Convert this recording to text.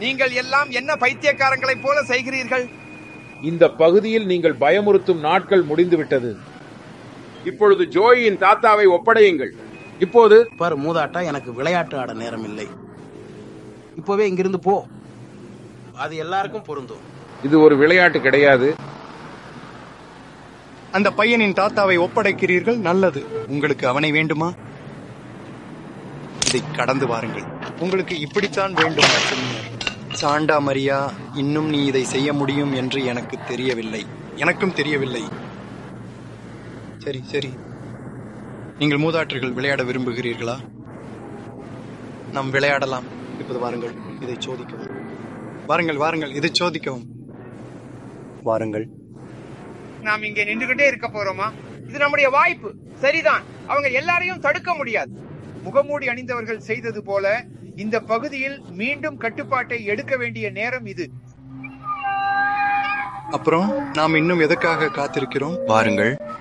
நீங்கள் எல்லாம் என்ன பைத்தியக்காரங்களைப் போல செய்கிறீர்கள் இந்த பகுதியில் நீங்கள் பயமுறுத்தும் நாட்கள் முடிந்துவிட்டது இப்பொழுது ஜோயின் தாத்தாவை ஒப்படையுங்கள் இப்போது பாரு மூதாட்டா எனக்கு விளையாட்டு ஆட நேரம் இல்லை இப்போவே இங்கிருந்து போ அது எல்லாருக்கும் பொருந்தும் இது ஒரு விளையாட்டு கிடையாது அந்த பையனின் தாத்தாவை ஒப்படைக்கிறீர்கள் நல்லது உங்களுக்கு அவனை வேண்டுமா இதை கடந்து வாருங்கள் உங்களுக்கு இப்படித்தான் வேண்டும் சின்னர். சாண்டா மரியா இன்னும் நீ இதை செய்ய முடியும் என்று எனக்கு தெரியவில்லை எனக்கும் தெரியவில்லை சரி சரி நீங்கள் மூதாற்றர்கள் விளையாட விரும்புகிறீர்களா நாம் விளையாடலாம் இப்போது வாருங்கள் இதை சோதிக்கவும் வாருங்கள் வாருங்கள் இதை சோதிக்கவும் வாருங்கள் நாம் இங்கே நின்றுகிட்டே இருக்க போறோமா இது நம்முடைய வாய்ப்பு சரிதான் அவங்க எல்லாரையும் தடுக்க முடியாது முகமூடி அணிந்தவர்கள் செய்தது போல இந்த பகுதியில் மீண்டும் கட்டுப்பாட்டை எடுக்க வேண்டிய நேரம் இது அப்புறம் நாம் இன்னும் எதற்காக காத்திருக்கிறோம் வாருங்கள்